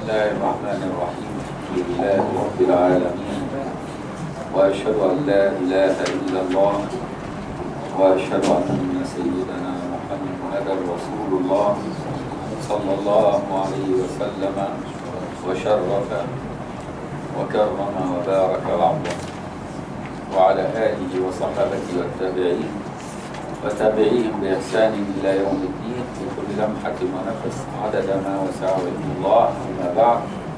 الله الرحمن الرحيم الحمد لله رب العالمين وأشهد أن لا إله إلا الله وأشهد أن سيدنا محمدا رسول الله صلى الله عليه وسلم وشرف وكرم وبارك وعظم وعلى آله وصحبه والتابعين وتابعيهم بإحسان إلى يوم الدين في كل لمحة ونفس عدد ما وسعه علم الله أما بعد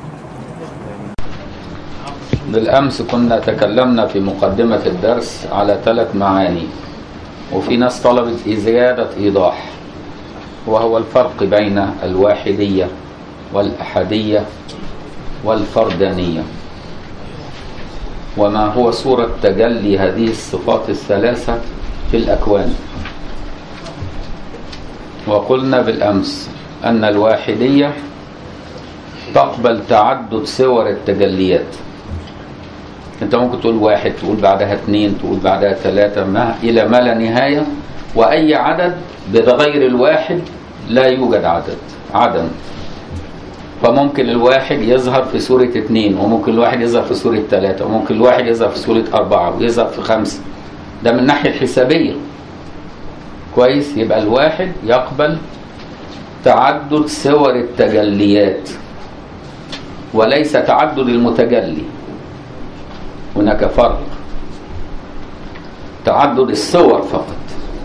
بالأمس كنا تكلمنا في مقدمة الدرس على ثلاث معاني وفي ناس طلبت زيادة إيضاح وهو الفرق بين الواحدية والأحدية والفردانية وما هو صورة تجلي هذه الصفات الثلاثة في الأكوان وقلنا بالأمس أن الواحدية تقبل تعدد صور التجليات انت ممكن تقول واحد تقول بعدها اثنين تقول بعدها ثلاثة ما إلى ما لا نهاية وأي عدد بغير الواحد لا يوجد عدد عدم فممكن الواحد يظهر في سورة اثنين وممكن الواحد يظهر في سورة ثلاثة وممكن الواحد يظهر في سورة أربعة ويظهر في خمسة ده من الناحية الحسابية كويس يبقى الواحد يقبل تعدد صور التجليات وليس تعدد المتجلي هناك فرق تعدد الصور فقط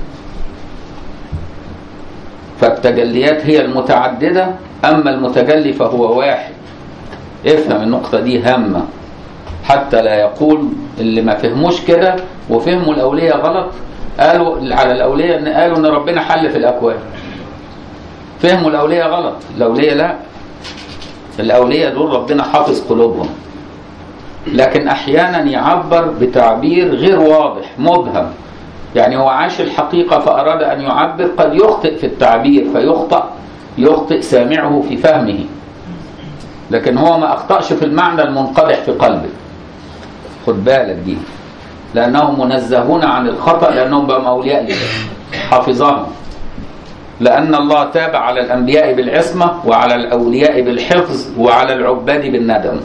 فالتجليات هي المتعددة أما المتجلي فهو واحد افهم النقطة دي هامة حتى لا يقول اللي ما فهموش كده وفهموا الأولياء غلط قالوا على الأولياء إن قالوا إن ربنا حل في الأكوان فهموا الأولياء غلط الأولياء لا الأولياء دول ربنا حافظ قلوبهم لكن أحيانا يعبر بتعبير غير واضح مبهم يعني هو عاش الحقيقة فأراد أن يعبر قد يخطئ في التعبير فيخطأ يخطئ سامعه في فهمه لكن هو ما أخطأش في المعنى المنقدح في قلبه خد بالك دي لأنهم منزهون عن الخطأ لأنهم بقوا أولياء لله حافظهم لأن الله تاب على الأنبياء بالعصمة وعلى الأولياء بالحفظ وعلى العباد بالندم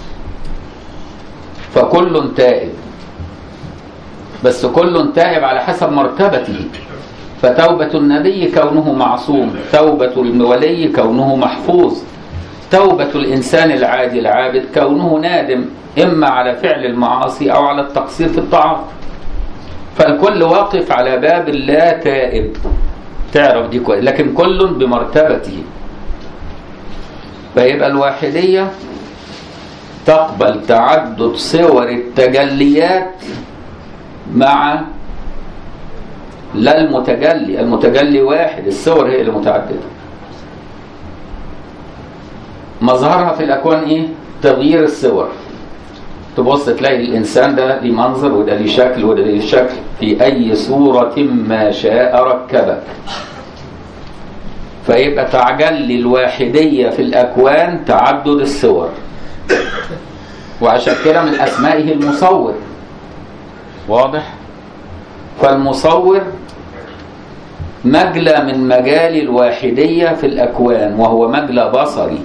فكل تائب بس كل تائب على حسب مرتبته فتوبة النبي كونه معصوم توبة الولي كونه محفوظ توبة الإنسان العادي العابد كونه نادم إما على فعل المعاصي أو على التقصير في الطاعات فالكل واقف على باب لا تائب تعرف دي كويس لكن كل بمرتبته فيبقى الواحدية تقبل تعدد صور التجليات مع لا المتجلي المتجلي واحد الصور هي المتعددة مظهرها في الأكوان إيه؟ تغيير الصور تبص تلاقي الإنسان ده ليه منظر وده ليه شكل وده ليه شكل في أي صورة ما شاء ركبك فيبقى تعجل الواحدية في الأكوان تعدد الصور وعشان كده من أسمائه المصور واضح فالمصور مجلى من مجال الواحدية في الأكوان وهو مجلى بصري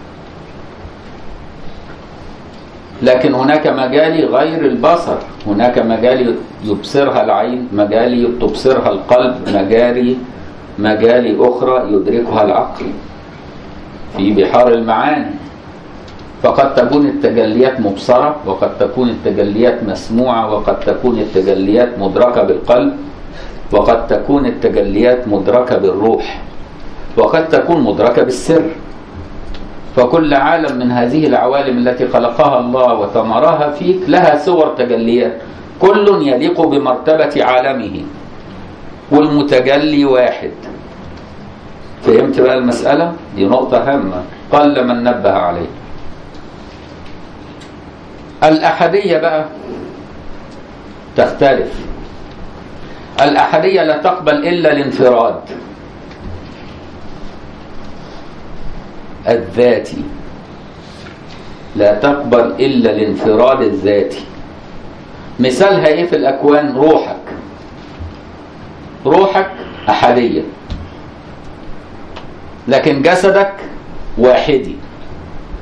لكن هناك مجال غير البصر هناك مجال يبصرها العين مجال تبصرها القلب مجال مجال أخرى يدركها العقل في بحار المعاني فقد تكون التجليات مبصرة وقد تكون التجليات مسموعة وقد تكون التجليات مدركة بالقلب وقد تكون التجليات مدركة بالروح وقد تكون مدركة بالسر فكل عالم من هذه العوالم التي خلقها الله وثمرها فيك لها صور تجليات كل يليق بمرتبة عالمه والمتجلي واحد فهمت بقى المسألة؟ دي نقطة هامة قل من نبه عليه الأحدية بقى تختلف الأحدية لا تقبل إلا الانفراد الذاتي لا تقبل إلا الانفراد الذاتي مثالها إيه في الأكوان روحك روحك أحدية لكن جسدك واحدي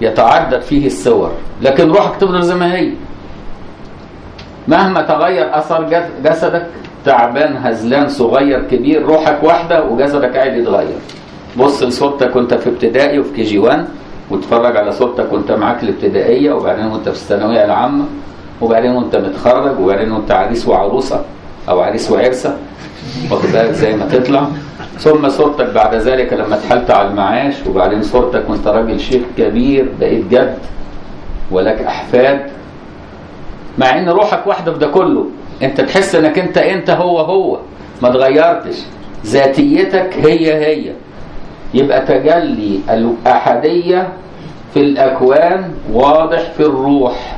يتعدد فيه الصور لكن روحك تفضل زي ما هي مهما تغير اثر جس- جسدك تعبان هزلان صغير كبير روحك واحده وجسدك قاعد يتغير بص لصورتك وانت في ابتدائي وفي كي جي 1 واتفرج على صورتك وانت معاك الابتدائيه وبعدين وانت في الثانويه العامه وبعدين وانت متخرج وبعدين وانت عريس وعروسه او عريس وعرسه واخد بالك زي ما تطلع ثم صورتك بعد ذلك لما اتحلت على المعاش وبعدين صورتك وانت راجل شيخ كبير بقيت جد ولك احفاد مع ان روحك واحده في ده كله انت تحس انك انت انت هو هو ما اتغيرتش ذاتيتك هي هي يبقى تجلي الاحديه في الاكوان واضح في الروح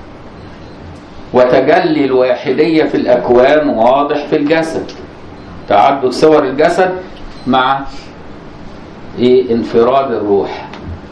وتجلي الواحديه في الاكوان واضح في الجسد تعدد صور الجسد مع ايه انفراد الروح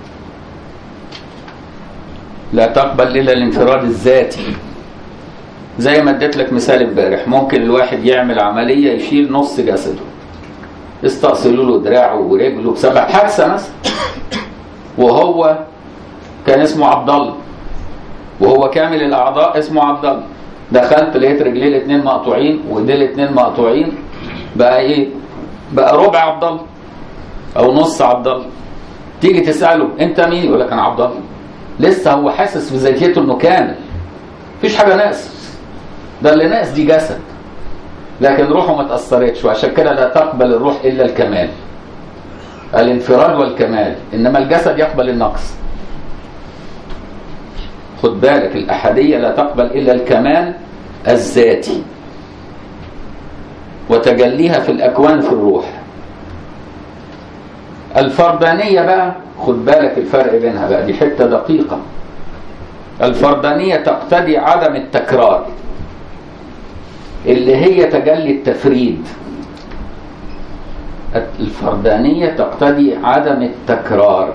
لا تقبل الا الانفراد الذاتي زي ما اديت لك مثال امبارح ممكن الواحد يعمل عمليه يشيل نص جسده استأصلوا له دراعه ورجله بسبب حادثه مثلا وهو كان اسمه عبد الله وهو كامل الاعضاء اسمه عبد الله دخلت لقيت رجليه الاثنين مقطوعين وايديه الاثنين مقطوعين بقى ايه بقى ربع عبد الله او نص عبد الله تيجي تساله انت مين يقول لك انا عبد الله لسه هو حاسس في ذاتيته انه كامل مفيش حاجه ناقص ده اللي ناقص دي جسد لكن روحه ما تاثرتش وعشان كده لا تقبل الروح الا الكمال الانفراد والكمال انما الجسد يقبل النقص خد بالك الاحاديه لا تقبل الا الكمال الذاتي وتجليها في الاكوان في الروح الفردانيه بقى خد بالك الفرق بينها بقى دي حته دقيقه الفردانيه تقتضي عدم التكرار اللي هي تجلي التفريد الفردانيه تقتضي عدم التكرار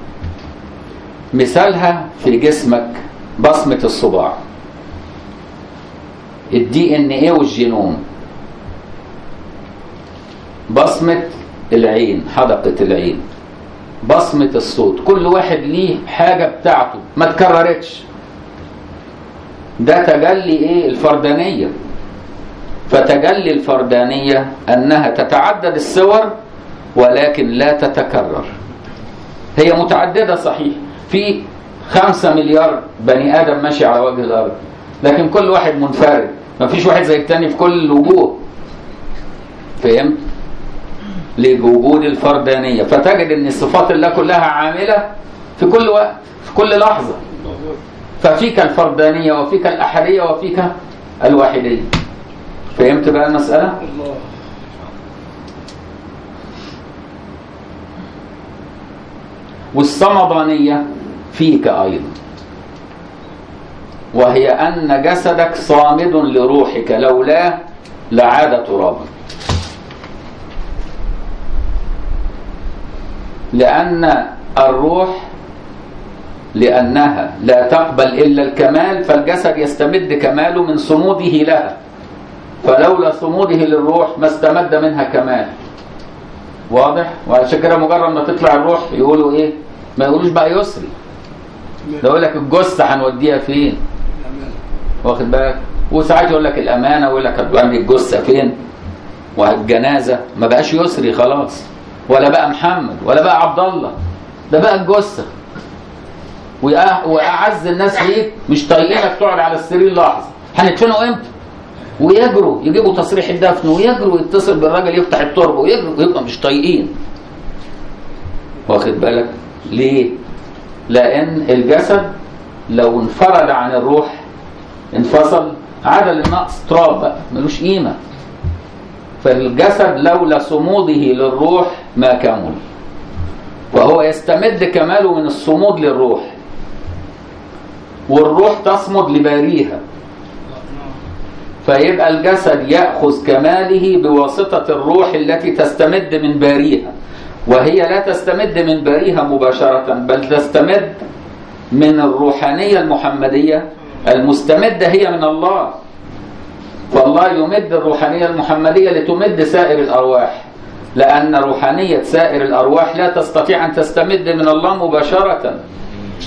مثالها في جسمك بصمه الصباع الدي ان ايه والجينوم بصمه العين حدقه العين بصمه الصوت كل واحد ليه حاجه بتاعته ما تكررتش ده تجلي ايه الفردانيه فتجلي الفردانيه انها تتعدد الصور ولكن لا تتكرر هي متعدده صحيح في خمسة مليار بني ادم ماشي على وجه الارض لكن كل واحد منفرد ما فيش واحد زي التاني في كل الوجوه فهمت لوجود الفردانيه فتجد ان صفات الله كلها عامله في كل وقت في كل لحظه ففيك الفردانيه وفيك الاحاديه وفيك الواحديه فهمت بقى المساله الله والصمدانيه فيك ايضا وهي ان جسدك صامد لروحك لولاه لعاد ترابا لان الروح لانها لا تقبل الا الكمال فالجسد يستمد كماله من صموده لها فلولا صموده للروح ما استمد منها كمال واضح وعشان كده مجرد ما تطلع الروح يقولوا ايه ما يقولوش بقى يسري ده يقول لك الجثه هنوديها فين الأمان واخد بالك وساعات يقول لك الامانه ويقول لك هتودي الجثه فين والجنازه ما بقاش يسري خلاص ولا بقى محمد ولا بقى عبد الله ده بقى الجثه وأ- واعز الناس ليك مش طايقينك تقعد على السرير لحظه هندفنه امتى ويجروا يجيبوا تصريح الدفن ويجروا يتصل بالراجل يفتح التربه ويجروا ويبقى مش طايقين واخد بالك ليه لان الجسد لو انفرد عن الروح انفصل عاد للنقص تراب بقى ملوش قيمه فالجسد لولا صموده للروح ما كمل وهو يستمد كماله من الصمود للروح والروح تصمد لباريها فيبقى الجسد يأخذ كماله بواسطة الروح التي تستمد من باريها وهي لا تستمد من باريها مباشرة بل تستمد من الروحانية المحمدية المستمدة هي من الله فالله يمد الروحانية المحمدية لتمد سائر الأرواح لأن روحانية سائر الأرواح لا تستطيع أن تستمد من الله مباشرة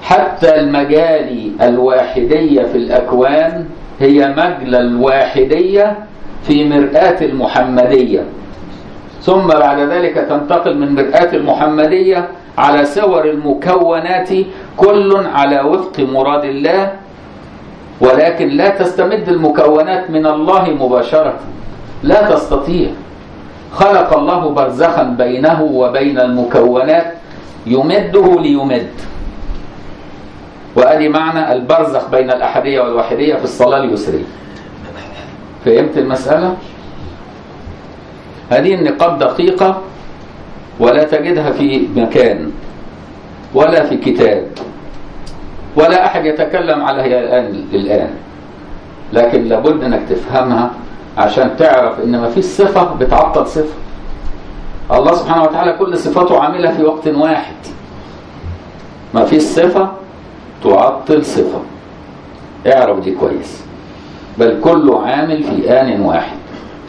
حتى المجال الواحدية في الأكوان هي مجلى الواحدية في مرآة المحمدية ثم بعد ذلك تنتقل من مرآة المحمدية على صور المكونات كل على وفق مراد الله ولكن لا تستمد المكونات من الله مباشرة لا تستطيع خلق الله برزخا بينه وبين المكونات يمده ليمد وادي معنى البرزخ بين الاحديه والوحديه في الصلاه اليسريه فهمت المساله هذه النقاط دقيقه ولا تجدها في مكان ولا في كتاب ولا احد يتكلم عليها الان الان لكن لابد انك تفهمها عشان تعرف ان ما فيش صفه بتعطل صفه الله سبحانه وتعالى كل صفاته عامله في وقت واحد ما فيش صفه تعطل صفه اعرف دي كويس بل كله عامل في آن واحد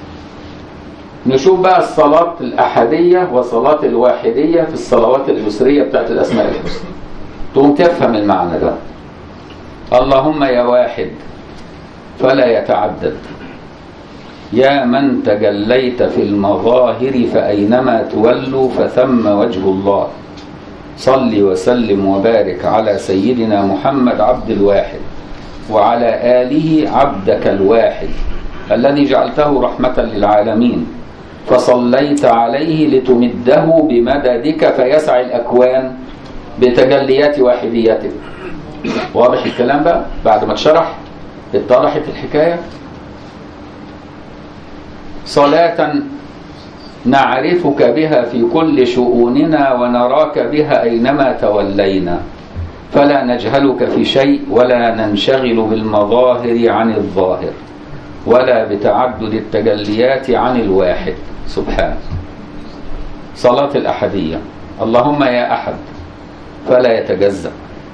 نشوف بقى الصلاة الأحدية وصلاة الواحدية في الصلوات اليسرية بتاعت الأسماء الحسنى تقوم تفهم المعنى ده اللهم يا واحد فلا يتعدد يا من تجليت في المظاهر فأينما تولوا فثم وجه الله صل وسلم وبارك على سيدنا محمد عبد الواحد وعلى آله عبدك الواحد الذي جعلته رحمة للعالمين فصليت عليه لتمده بمددك فيسع الأكوان بتجليات واحديتك واضح الكلام بقى بعد ما اتشرح اتضحت الحكاية صلاة نعرفك بها في كل شؤوننا ونراك بها أينما تولينا فلا نجهلك في شيء ولا ننشغل بالمظاهر عن الظاهر ولا بتعدد التجليات عن الواحد سبحانه صلاة الأحدية اللهم يا أحد فلا يتجزأ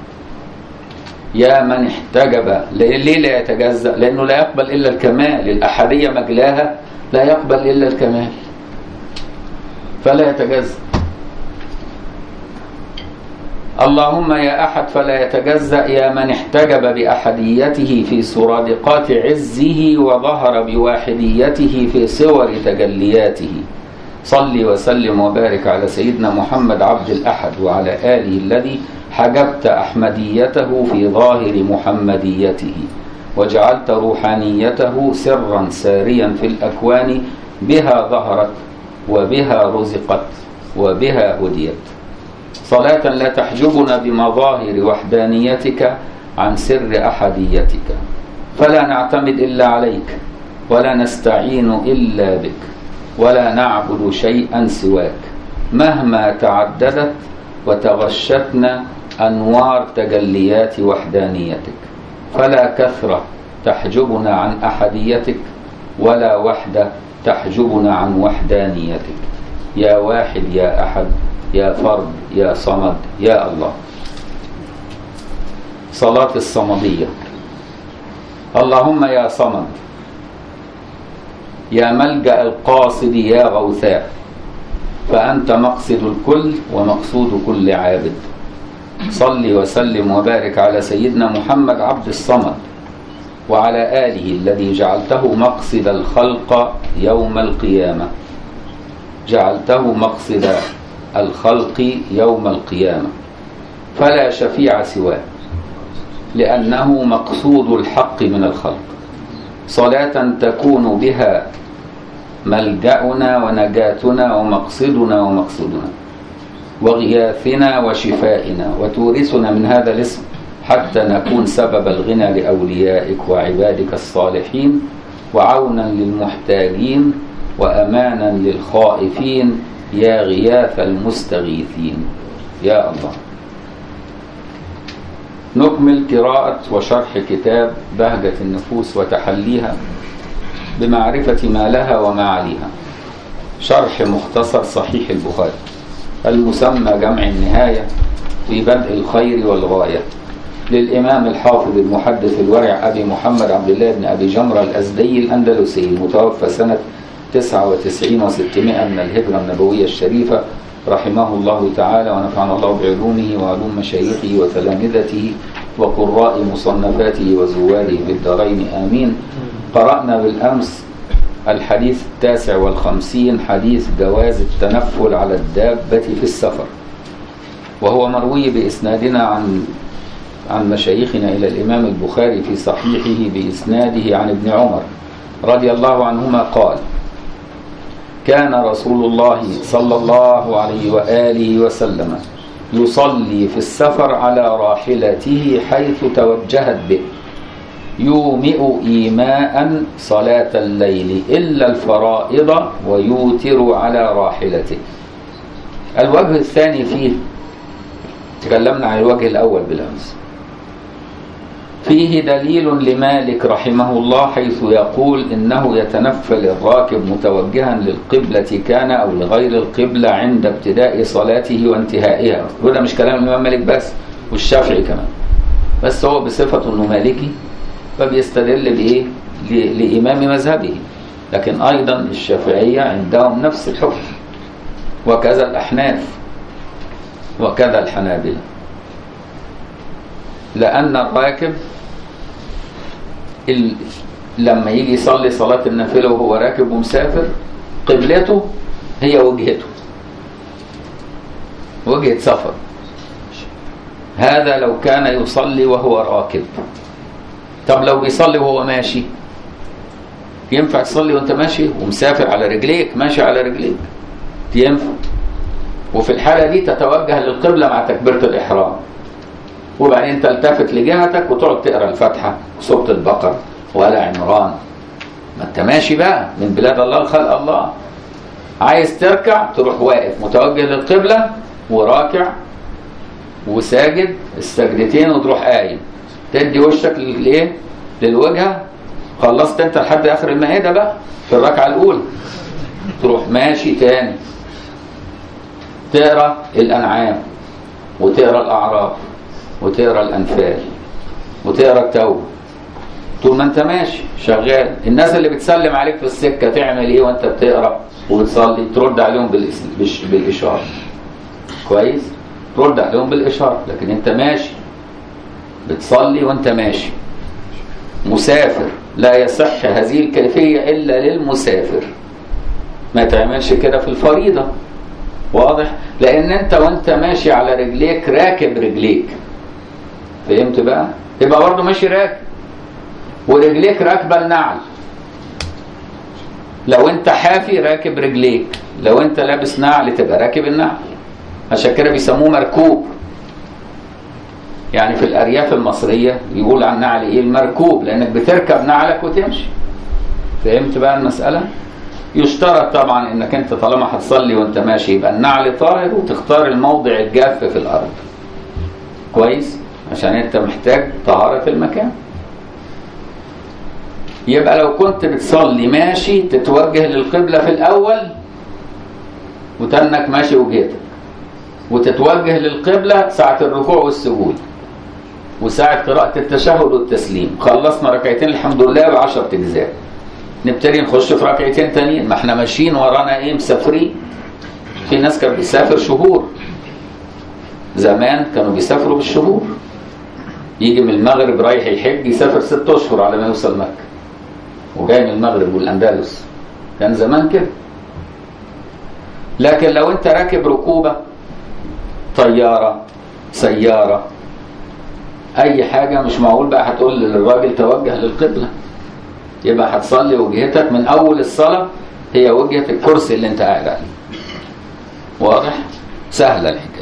يا من احتجب ليه لا يتجزأ لأنه لا يقبل إلا الكمال الأحدية مجلاها لا يقبل إلا الكمال فلا يتجزأ اللهم يا أحد فلا يتجزأ يا من احتجب بأحديته في سرادقات عزه وظهر بواحديته في صور تجلياته صل وسلم وبارك على سيدنا محمد عبد الأحد وعلى آله الذي حجبت أحمديته في ظاهر محمديته وجعلت روحانيته سرا ساريا في الأكوان بها ظهرت وبها رزقت وبها هديت صلاة لا تحجبنا بمظاهر وحدانيتك عن سر أحديتك فلا نعتمد إلا عليك ولا نستعين إلا بك ولا نعبد شيئا سواك مهما تعددت وتغشتنا أنوار تجليات وحدانيتك فلا كثرة تحجبنا عن أحديتك ولا وحدة تحجبنا عن وحدانيتك يا واحد يا أحد يا فرد يا صمد يا الله صلاة الصمدية اللهم يا صمد يا ملجأ القاصد يا غوثاء فأنت مقصد الكل ومقصود كل عابد صل وسلم وبارك على سيدنا محمد عبد الصمد وعلى آله الذي جعلته مقصد الخلق يوم القيامة جعلته مقصد الخلق يوم القيامة فلا شفيع سواه لأنه مقصود الحق من الخلق صلاة تكون بها ملجأنا ونجاتنا ومقصدنا ومقصودنا وغياثنا وشفائنا وتورثنا من هذا الاسم حتى نكون سبب الغنى لأوليائك وعبادك الصالحين وعونا للمحتاجين وأمانا للخائفين يا غياث المستغيثين يا الله نكمل قراءة وشرح كتاب بهجة النفوس وتحليها بمعرفة ما لها وما عليها شرح مختصر صحيح البخاري المسمى جمع النهاية في بدء الخير والغاية للإمام الحافظ المحدث الورع أبي محمد عبد الله بن أبي جمرة الأزدي الأندلسي المتوفى سنة 99 و600 من الهجرة النبوية الشريفة رحمه الله تعالى ونفعنا الله بعلومه وعلوم مشايخه وتلامذته وقراء مصنفاته وزواده بالدارين آمين قرأنا بالأمس الحديث التاسع والخمسين حديث جواز التنفل على الدابة في السفر وهو مروي بإسنادنا عن عن مشايخنا إلى الإمام البخاري في صحيحه بإسناده عن ابن عمر رضي الله عنهما قال كان رسول الله صلى الله عليه وآله وسلم يصلي في السفر على راحلته حيث توجهت به يومئ إيماء صلاة الليل إلا الفرائض ويوتر على راحلته الوجه الثاني فيه تكلمنا عن الوجه الأول بالأمس فيه دليل لمالك رحمه الله حيث يقول إنه يتنفل الراكب متوجها للقبلة كان أو لغير القبلة عند ابتداء صلاته وانتهائها وده مش كلام الإمام مالك بس والشافعي كمان بس هو بصفته أنه مالكي فبيستدل بإيه ل- لإمام مذهبه لكن أيضا الشافعية عندهم نفس الحكم وكذا الأحناف وكذا الحنابلة لأن الراكب ال... لما يجي يصلي صلاة النافلة وهو راكب ومسافر قبلته هي وجهته وجهة سفر هذا لو كان يصلي وهو راكب طب لو بيصلي وهو ماشي ينفع تصلي وانت ماشي ومسافر على رجليك ماشي على رجليك ينفع وفي الحالة دي تتوجه للقبلة مع تكبيرة الإحرام وبعدين تلتفت لجهتك وتقعد تقرا الفاتحة سورة البقرة وآل عمران ما انت ماشي بقى من بلاد الله خلق الله عايز تركع تروح واقف متوجه للقبلة وراكع وساجد السجدتين وتروح قايم تدي وشك للايه للوجهة خلصت انت لحد اخر المائدة بقى في الركعة الاولى تروح ماشي تاني تقرا الانعام وتقرا الاعراف وتقرا الانفال وتقرا التوبه طول ما انت ماشي شغال الناس اللي بتسلم عليك في السكه تعمل ايه وانت بتقرا وبتصلي ترد عليهم بالإس- بالش- بالاشاره كويس ترد عليهم بالاشاره لكن انت ماشي بتصلي وانت ماشي مسافر لا يصح هذه الكيفيه الا للمسافر ما تعملش كده في الفريضه واضح لان انت وانت ماشي على رجليك راكب رجليك فهمت بقى تبقى برضه ماشي راكب ورجليك راكبه النعل لو انت حافي راكب رجليك لو انت لابس نعل تبقى راكب النعل عشان كده بيسموه مركوب يعني في الارياف المصريه يقول عن نعل ايه المركوب لانك بتركب نعلك وتمشي فهمت بقى المساله يشترط طبعا انك انت طالما هتصلي وانت ماشي يبقى النعل طاهر وتختار الموضع الجاف في الارض كويس عشان انت محتاج طهارة المكان يبقى لو كنت بتصلي ماشي تتوجه للقبلة في الأول وتنك ماشي وجهتك وتتوجه للقبلة ساعة الركوع والسجود وساعة قراءة التشهد والتسليم خلصنا ركعتين الحمد لله بعشرة أجزاء نبتدي نخش في ركعتين تانيين ما احنا ماشيين ورانا ايه مسافرين في ناس كانت بتسافر شهور زمان كانوا بيسافروا بالشهور يجي من المغرب رايح يحج يسافر ست اشهر على ما يوصل مكه وجاي من المغرب والاندلس كان زمان كده لكن لو انت راكب ركوبه طياره سياره اي حاجه مش معقول بقى هتقول للراجل توجه للقبله يبقى هتصلي وجهتك من اول الصلاه هي وجهه الكرسي اللي انت قاعد عليه واضح سهله الحكايه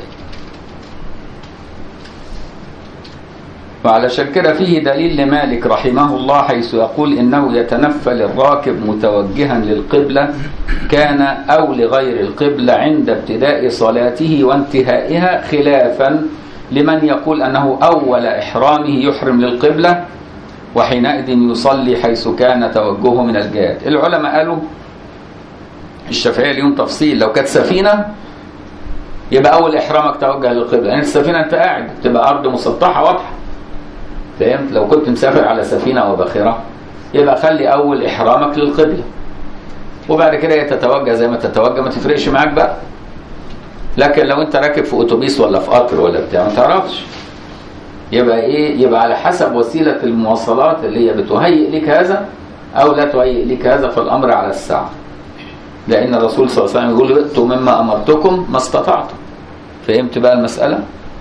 وعلشان كده فيه دليل لمالك رحمه الله حيث يقول انه يتنفل الراكب متوجها للقبله كان او لغير القبله عند ابتداء صلاته وانتهائها خلافا لمن يقول انه اول احرامه يحرم للقبله وحينئذ يصلي حيث كان توجهه من الجهات العلماء قالوا الشافعيه ليهم تفصيل لو كانت سفينه يبقى اول احرامك توجه للقبله يعني السفينه انت قاعد تبقى ارض مسطحه واضحه فهمت لو كنت مسافر على سفينه وباخره يبقى خلي اول احرامك للقبله وبعد كده تتوجه زي ما تتوجه ما تفرقش معاك بقى لكن لو انت راكب في اتوبيس ولا في قطر ولا بتاع ما تعرفش يبقى ايه يبقى على حسب وسيله المواصلات اللي هي بتهيئ لك هذا او لا تهيئ لك هذا فالامر على الساعه لان الرسول صلى الله عليه وسلم يقول ائتوا مما امرتكم ما استطعتم فهمت بقى المساله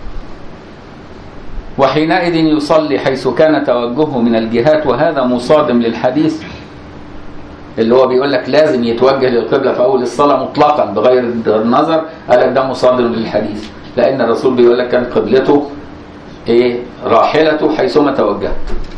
وحينئذ يصلي حيث كان توجهه من الجهات وهذا مصادم للحديث اللي هو بيقول لك لازم يتوجه للقبلة في أول الصلاة مطلقا بغير النظر قال لك ده مصادم للحديث لأن الرسول بيقول لك كان قبلته إيه راحلته حيثما توجهت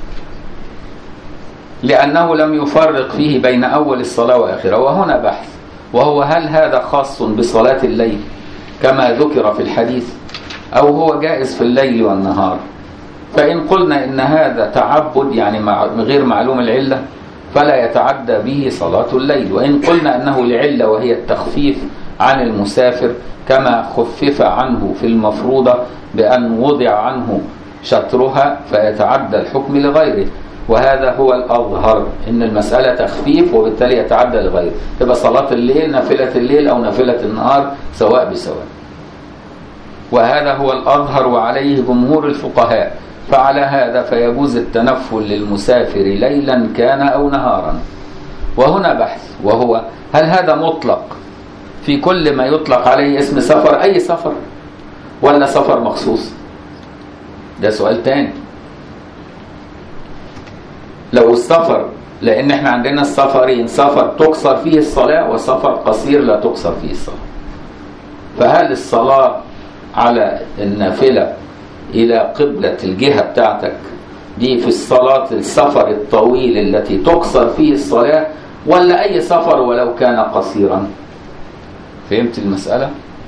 لأنه لم يفرق فيه بين أول الصلاة وآخرها وهنا بحث وهو هل هذا خاص بصلاة الليل كما ذكر في الحديث أو هو جائز في الليل والنهار فإن قلنا إن هذا تعبد يعني مع غير معلوم العلة فلا يتعدى به صلاة الليل وإن قلنا أنه لعلة وهي التخفيف عن المسافر كما خفف عنه في المفروضة بأن وضع عنه شطرها فيتعدى الحكم لغيره وهذا هو الأظهر إن المسألة تخفيف وبالتالي يتعدى لغيره تبقى صلاة الليل نافلة الليل أو نافلة النهار سواء بسواء وهذا هو الأظهر وعليه جمهور الفقهاء فعلى هذا فيجوز التنفل للمسافر ليلا كان أو نهارا وهنا بحث وهو هل هذا مطلق في كل ما يطلق عليه اسم سفر أي سفر ولا سفر مخصوص ده سؤال تاني لو السفر لأن احنا عندنا السفرين سفر تقصر فيه الصلاة وسفر قصير لا تقصر فيه الصلاة فهل الصلاة على النافلة إلى قبلة الجهة بتاعتك دي في الصلاة السفر الطويل التي تقصر فيه الصلاة ولا أي سفر ولو كان قصيرا فهمت المسألة؟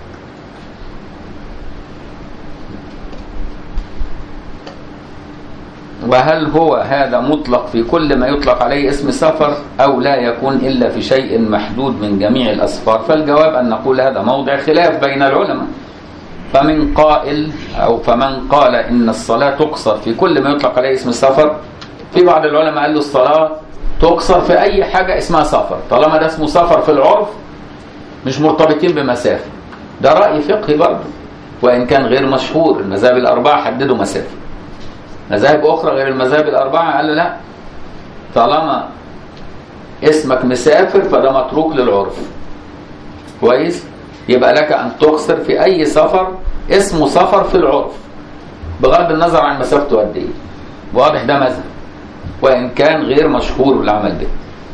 وهل هو هذا مطلق في كل ما يطلق عليه اسم سفر أو لا يكون إلا في شيء محدود من جميع الأسفار فالجواب أن نقول هذا موضع خلاف بين العلماء فمن قائل أو فمن قال إن الصلاة تقصر في كل ما يطلق عليه اسم السفر في بعض العلماء قال له الصلاة تقصر في أي حاجة اسمها سفر طالما ده اسمه سفر في العرف مش مرتبطين بمسافة ده رأي فقهي برضه وإن كان غير مشهور المذاهب الأربعة حددوا مسافة مذاهب أخرى غير المذاهب الأربعة قال لا طالما اسمك مسافر فده متروك للعرف كويس يبقى لك أن تقصر في أي سفر اسمه سفر في العرف بغض النظر عن مسافته قد إيه واضح ده مذهب وإن كان غير مشهور العمل به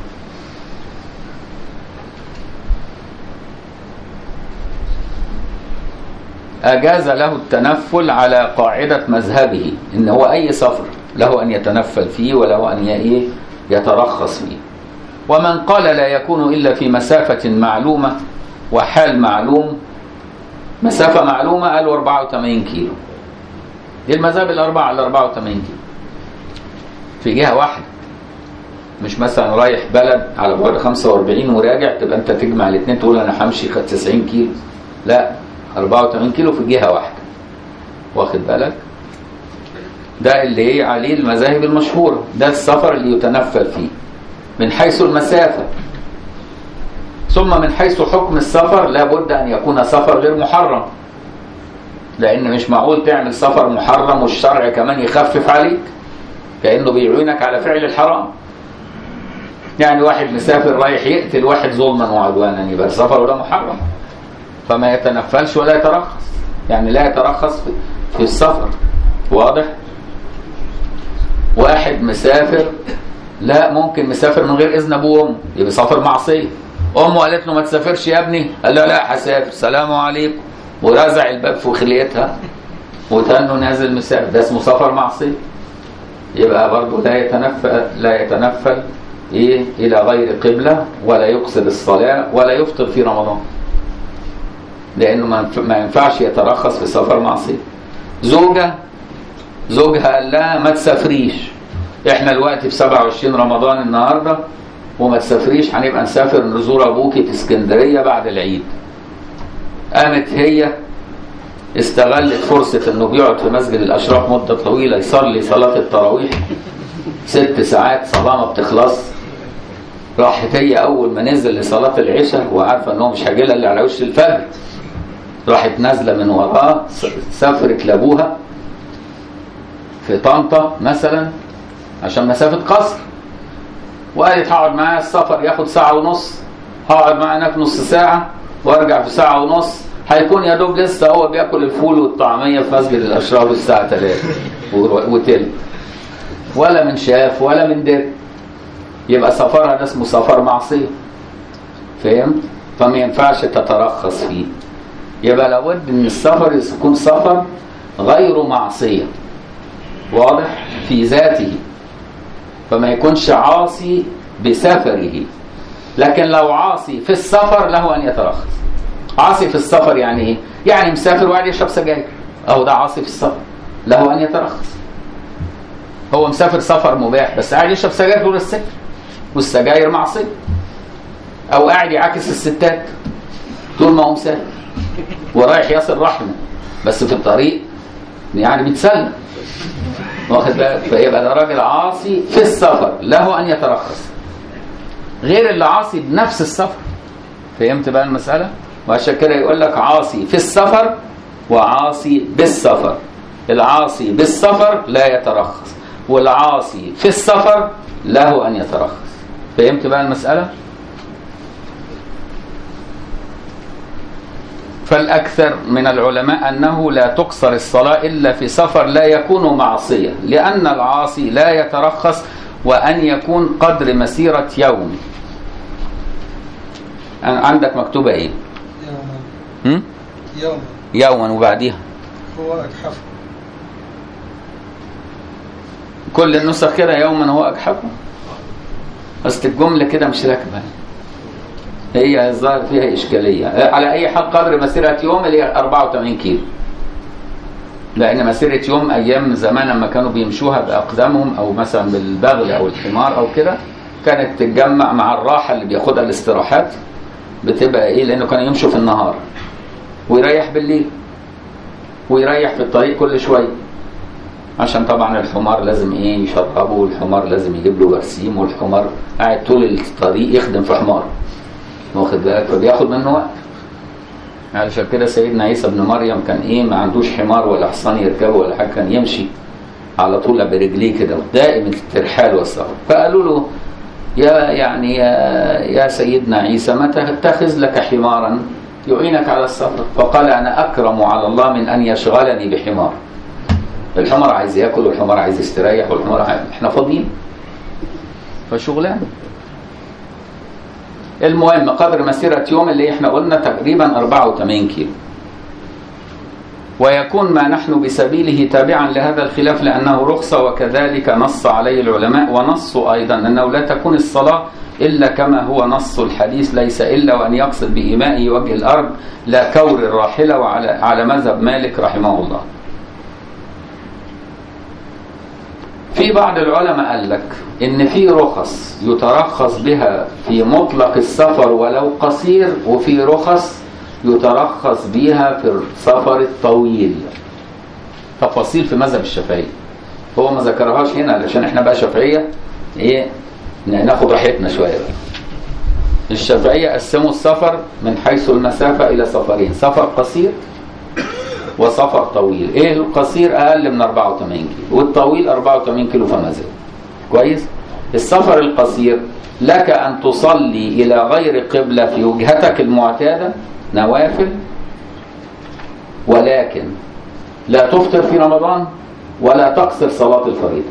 أجاز له التنفل على قاعدة مذهبه إن هو أي سفر له أن يتنفل فيه وله أن إيه يترخص فيه ومن قال لا يكون إلا في مسافة معلومة وحال معلوم مسافة معلومة قالوا 84 كيلو دي المذاهب الأربعة على 84 كيلو في جهة واحدة مش مثلا رايح بلد على بعد 45 وراجع تبقى انت تجمع الاثنين تقول انا همشي 90 كيلو لا 84 كيلو في جهة واحدة واخد بالك ده اللي هي عليه المذاهب المشهورة ده السفر اللي يتنفل فيه من حيث المسافة ثم من حيث حكم السفر لابد أن يكون سفر غير محرم لأن مش معقول تعمل سفر محرم والشرع كمان يخفف عليك كأنه بيعينك على فعل الحرام يعني واحد مسافر رايح يقتل واحد ظلما وعدوانا يبقى السفر ده محرم فما يتنفلش ولا يترخص يعني لا يترخص في, في السفر واضح واحد مسافر لا ممكن مسافر من غير اذن ابوه وامه يبقى سفر معصيه امه قالت له ما تسافرش يا ابني قال له لا هسافر سلام عليكم ورزع الباب في خليتها وتنه نازل مسافر ده اسمه سفر معصيه يبقى برضه لا يتنفل لا يتنفل ايه الى غير قبله ولا يقصر الصلاه ولا يفطر في رمضان لانه ما ينفعش يترخص في سفر معصيه زوجه زوجها قال لها ما تسافريش احنا دلوقتي في 27 رمضان النهارده وما تسافريش هنبقى نسافر نزور ابوكي في اسكندريه بعد العيد قامت هي استغلت فرصة انه بيقعد في مسجد الاشراف مدة طويلة يصلي صلاة التراويح ست ساعات صلاة ما بتخلص راحت هي اول ما نزل لصلاة العشاء وعارفة ان هو مش هيجي الا على وش الفجر راحت نازله من وراه س- سافرت لابوها في طنطا مثلا عشان مسافه قصر وقالت هقعد معاه السفر ياخد ساعه ونص هقعد معاه هناك نص ساعه وارجع في ساعه ونص هيكون يا دوب لسه هو بياكل الفول والطعميه في مسجد الاشراف الساعه 3 وتل ولا من شاف ولا من در يبقى سفرها ده اسمه سفر معصيه فهمت؟ فما ينفعش تترخص فيه يبقى لابد ان السفر يكون سفر غير معصيه واضح في ذاته فما يكونش عاصي بسفره لكن لو عاصي في السفر له ان يترخص عاصي في السفر يعني ايه يعني مسافر وقاعد يشرب سجاير اهو ده عاصي في السفر له ان يترخص هو مسافر سفر مباح بس قاعد يشرب سجاير طول السفر والسجاير معصيه او قاعد يعاكس الستات طول ما هو مسافر ورايح يصل رحمه بس في الطريق يعني بيتسلى واخد بالك فيبقى ده راجل عاصي في السفر له ان يترخص غير اللي عاصي بنفس السفر فهمت بقى المساله وعشان كده يقول لك عاصي في السفر وعاصي بالسفر العاصي بالسفر لا يترخص والعاصي في السفر له ان يترخص فهمت بقى المساله فالأكثر من العلماء أنه لا تقصر الصلاة إلا في سفر لا يكون معصية لأن العاصي لا يترخص وأن يكون قدر مسيرة يوم عندك مكتوبة إيه؟ يوما هم؟ يوما يوما وبعديها هو أجحف كل النسخ كده يوما هو أجحفه أصل الجملة كده مش راكبة هي الظاهر فيها إشكالية على أي حال قدر مسيرة يوم اللي هي 84 كيلو لأن مسيرة يوم أيام زمان لما كانوا بيمشوها بأقدامهم أو مثلا بالبغل أو الحمار أو كده كانت تتجمع مع الراحة اللي بياخدها الاستراحات بتبقى إيه لأنه كانوا يمشوا في النهار ويريح بالليل ويريح في الطريق كل شوية عشان طبعا الحمار لازم ايه يشربه والحمار لازم يجيب له برسيم والحمار قاعد طول الطريق يخدم في حمار واخد بالك فبياخد منه وقت علشان كده سيدنا عيسى ابن مريم كان ايه ما عندوش حمار ولا حصان يركبه ولا حاجه كان يمشي على طول برجليه كده دائم الترحال والسفر فقالوا له يا يعني يا, يا سيدنا عيسى ما تتخذ لك حمارا يعينك على السفر فقال انا اكرم على الله من ان يشغلني بحمار الحمار عايز ياكل والحمار عايز يستريح والحمار عايز احنا فاضيين فشغلانه المهم قدر مسيرة يوم اللي احنا قلنا تقريبا 84 كيلو ويكون ما نحن بسبيله تابعا لهذا الخلاف لأنه رخصة وكذلك نص عليه العلماء ونصوا أيضا أنه لا تكون الصلاة إلا كما هو نص الحديث ليس إلا وأن يقصد بإيمائه وجه الأرض لا كور الراحلة وعلى على مذهب مالك رحمه الله في بعض العلماء قال لك ان في رخص يترخص بها في مطلق السفر ولو قصير وفي رخص يترخص بها في السفر الطويل تفاصيل في مذهب الشافعي هو ما ذكرهاش هنا علشان احنا بقى شافعيه ايه ناخد راحتنا شويه بقى الشافعيه قسموا السفر من حيث المسافه الى سفرين سفر قصير وسفر طويل ايه القصير اقل من 84 كيلو والطويل 84 كيلو فما زال كويس السفر القصير لك ان تصلي الى غير قبلة في وجهتك المعتادة نوافل ولكن لا تفطر في رمضان ولا تقصر صلاة الفريضة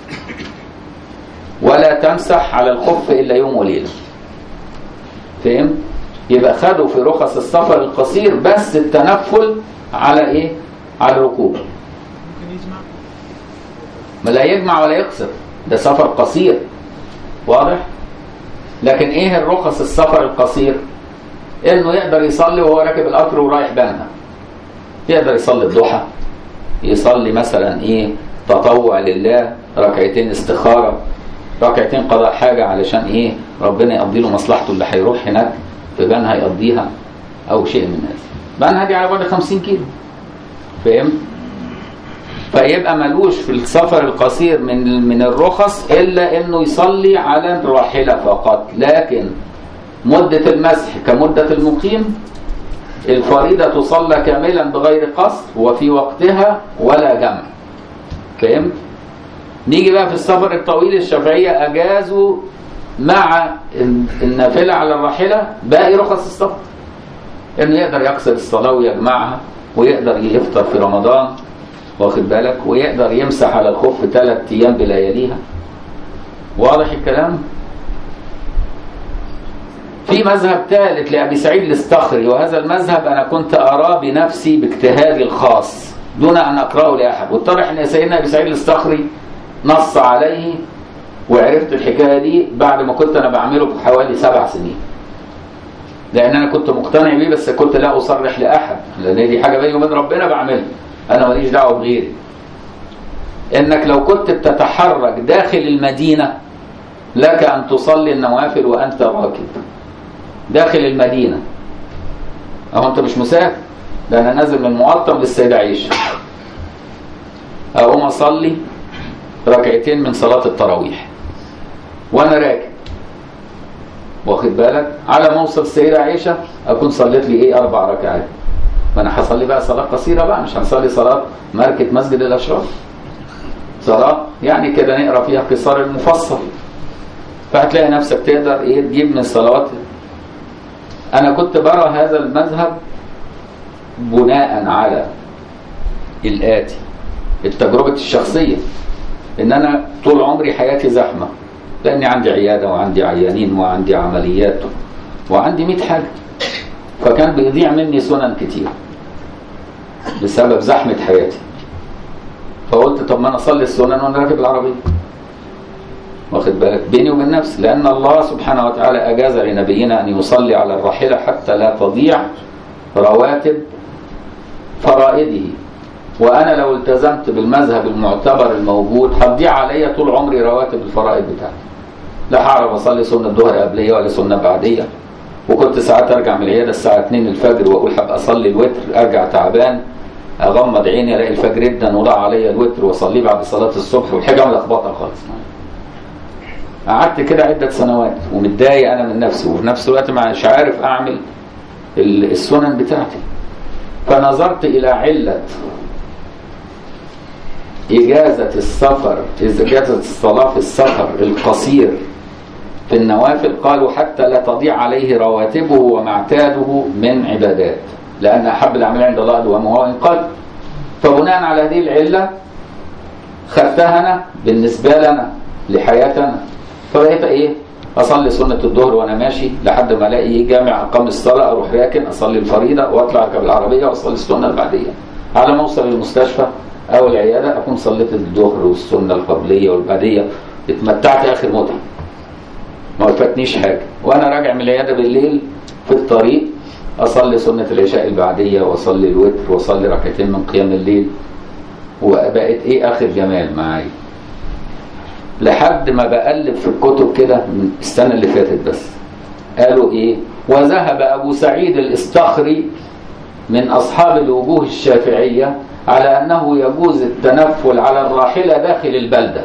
ولا تمسح على الخف الا يوم وليلة فهم يبقى خدوا في رخص السفر القصير بس التنفل على ايه على الركوب ممكن يجمع ما لا يجمع ولا يقصر ده سفر قصير واضح لكن ايه الرخص السفر القصير انه يقدر يصلي وهو راكب القطر ورايح بنها يقدر يصلي الضحى يصلي مثلا ايه تطوع لله ركعتين استخاره ركعتين قضاء حاجه علشان ايه ربنا يقضي له مصلحته اللي هيروح هناك في بنها يقضيها او شيء من هذا بنها دي على بعد 50 كيلو فاهم فيبقى ملوش في السفر القصير من من الرخص الا انه يصلي على الراحله فقط لكن مده المسح كمده المقيم الفريضة تصلى كاملا بغير قصد وفي وقتها ولا جمع فهمت؟ نيجي بقى في السفر الطويل الشافعية أجازوا مع النافلة على الراحلة باقي رخص السفر إنه يقدر يقصر الصلاة ويجمعها ويقدر يفطر في رمضان واخد بالك ويقدر يمسح على الخف ثلاث أيام بلياليها واضح الكلام؟ في مذهب ثالث لأبي سعيد الاستخري وهذا المذهب أنا كنت أراه بنفسي باجتهادي الخاص دون أن أقرأه لأحد واتضح أن سيدنا أبي سعيد الاستخري نص عليه وعرفت الحكاية دي بعد ما كنت أنا بعمله بحوالي سبع سنين لأن أنا كنت مقتنع بيه بس كنت لا أصرح لأحد لأن دي حاجة بيني وبين ربنا بعملها أنا ماليش دعوة بغيري إنك لو كنت بتتحرك داخل المدينة لك أن تصلي النوافل وأنت راكب داخل المدينة أهو أنت مش مسافر ده أنا نازل من المقطم للسيدة عيشة أقوم أصلي ركعتين من صلاة التراويح وأنا راكب واخد بالك على ما أوصل السيدة عيشة أكون صليت لي إيه أربع ركعات ما أنا هصلي بقى صلاة قصيرة بقى مش هنصلي صلاة ماركة مسجد الأشراف صلاة يعني كده نقرا فيها قصار المفصل فهتلاقي نفسك تقدر ايه تجيب من صلوات انا كنت برى هذا المذهب بناء على الاتي التجربة الشخصية ان انا طول عمري حياتي زحمة لاني عندي عيادة وعندي عيانين وعندي عمليات وعندي 100 حاجة فكان بيضيع مني سنن كتير بسبب زحمة حياتي فقلت طب ما انا اصلي السنن وانا راكب العربيه واخد بالك بيني وبين نفسي لان الله سبحانه وتعالى اجاز لنبينا ان يصلي على الراحله حتى لا تضيع رواتب فرائده وانا لو التزمت بالمذهب المعتبر الموجود هتضيع عليا طول عمري رواتب الفرائض بتاعتي لا هعرف اصلي سنه ظهر قبليه ولا سنه بعديه وكنت ساعات ارجع من العياده الساعه 2 الفجر واقول هبقى اصلي الوتر ارجع تعبان اغمض عيني الاقي الفجر جدا وضاع عليا الوتر واصليه بعد صلاه الصبح والحاجه ملخبطه خالص قعدت كده عده سنوات ومتضايق انا من نفسي وفي نفس الوقت مش عارف اعمل السنن بتاعتي فنظرت الى عله إجازة السفر إجازة الصلاة في السفر القصير في النوافل قالوا حتى لا تضيع عليه رواتبه ومعتاده من عبادات لأن أحب الأعمال عند الله أدومها وإن قل فبناء على هذه العلة خدتها أنا بالنسبة لنا لحياتنا فبقيت إيه أصلي سنة الظهر وأنا ماشي لحد ما ألاقي جامع أقام الصلاة أروح راكن أصلي الفريضة وأطلع أركب العربية وأصلي السنة البعدية على ما أوصل المستشفى أو العيادة أكون صليت الظهر والسنة القبلية والبعدية اتمتعت آخر متعة ما فاتنيش حاجة وأنا راجع من العيادة بالليل في الطريق أصلي سنة العشاء البعدية وأصلي الوتر وأصلي ركعتين من قيام الليل وبقت إيه آخر جمال معايا لحد ما بقلب في الكتب كده من السنة اللي فاتت بس قالوا إيه وذهب أبو سعيد الإستخري من أصحاب الوجوه الشافعية على أنه يجوز التنفل على الراحلة داخل البلدة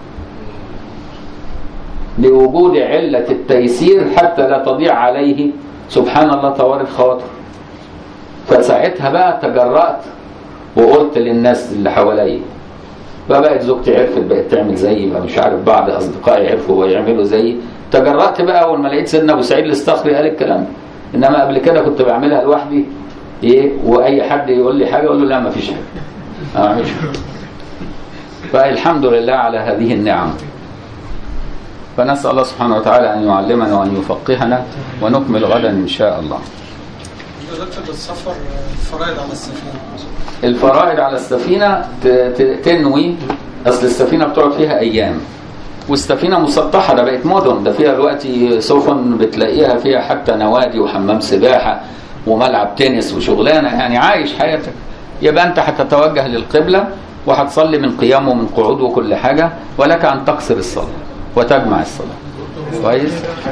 لوجود علة التيسير حتى لا تضيع عليه سبحان الله طوارئ خواطر فساعتها بقى تجرأت وقلت للناس اللي حواليا بقى بقت زوجتي عرفت بقت تعمل زيي بقى مش عارف بعض اصدقائي عرفوا ويعملوا زيي تجرأت بقى اول ما لقيت سيدنا ابو سعيد الاستخري قال الكلام ده انما قبل كده كنت بعملها لوحدي ايه واي حد يقول لي حاجه اقول له لا ما فيش حاجه ما اعملش فالحمد لله على هذه النعم فنسال الله سبحانه وتعالى ان يعلمنا وان يفقهنا ونكمل غدا ان شاء الله رتب السفر الفرائض على السفينة الفرائض على السفينه ت- ت- تنوي اصل السفينه بتقعد فيها ايام والسفينه مسطحه ده بقت مدن ده فيها دلوقتي سفن بتلاقيها فيها حتى نوادي وحمام سباحه وملعب تنس وشغلانه يعني عايش حياتك يبقى انت هتتوجه للقبله وهتصلي من قيام ومن قعود وكل حاجه ولك ان تقصر الصلاه وتجمع الصلاه كويس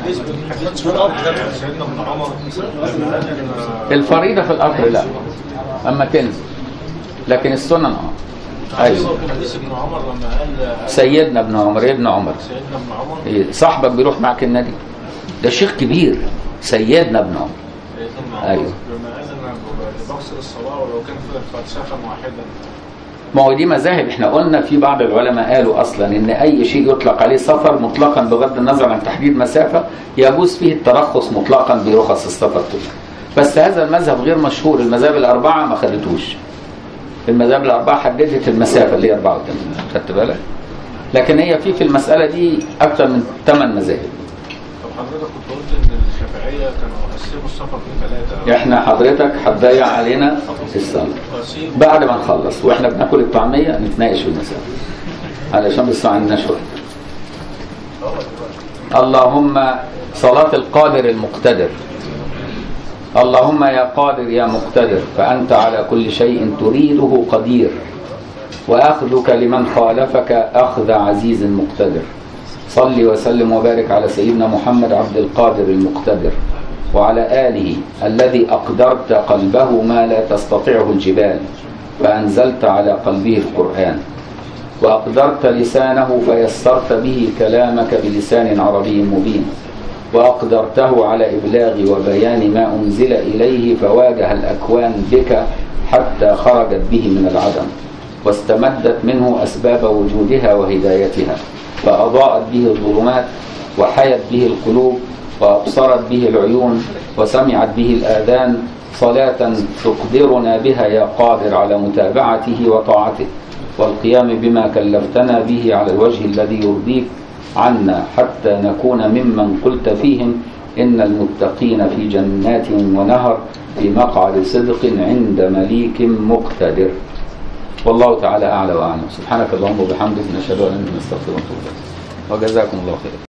الفريضه في القطر لا اما تنزل لكن السنن اه ايوه حديث ابن عمر لما قال سيدنا ابن عمر ابن عمر سيدنا ابن عمر إيه، صاحبك بيروح معك النادي ده شيخ كبير سيدنا ابن عمر سيدنا ابن عمر أيوه. لما قال انا بقصر الصلاة ولو كان فلسفة واحدا ما هو دي مذاهب احنا قلنا في بعض العلماء قالوا اصلا ان اي شيء يطلق عليه سفر مطلقا بغض النظر عن تحديد مسافه يجوز فيه الترخص مطلقا برخص السفر كلها. بس هذا المذهب غير مشهور المذاهب الاربعه ما خدتوش. المذاهب الاربعه حددت المسافه اللي هي 84 خدت بالك؟ لكن هي في في المساله دي اكثر من ثمان مذاهب. طب حضرتك كنت قلت ان الشافعية كانوا قسموا السفر لثلاثة احنا حضرتك هتضيع علينا الصلاه. قسيم بعد ما نخلص واحنا بناكل الطعميه نتناقش في المسألة علشان بس ما عندناش وقت اللهم صلاة القادر المقتدر اللهم يا قادر يا مقتدر فأنت على كل شيء تريده قدير وأخذك لمن خالفك أخذ عزيز مقتدر صل وسلم وبارك على سيدنا محمد عبد القادر المقتدر وعلى آله الذي أقدرت قلبه ما لا تستطيعه الجبال فأنزلت على قلبه القرآن وأقدرت لسانه فيسرت به كلامك بلسان عربي مبين وأقدرته على إبلاغ وبيان ما أنزل إليه فواجه الأكوان بك حتى خرجت به من العدم واستمدت منه أسباب وجودها وهدايتها فأضاءت به الظلمات وحيت به القلوب وأبصرت به العيون وسمعت به الآذان صلاة تقدرنا بها يا قادر على متابعته وطاعته والقيام بما كلفتنا به على الوجه الذي يرضيك عنا حتى نكون ممن قلت فيهم إن المتقين في جنات ونهر في مقعد صدق عند مليك مقتدر والله تعالى أعلى وأعلم سبحانك اللهم وبحمدك نشهد أن لا إله إلا أنت نستغفرك ونتوب إليك وجزاكم الله خيرا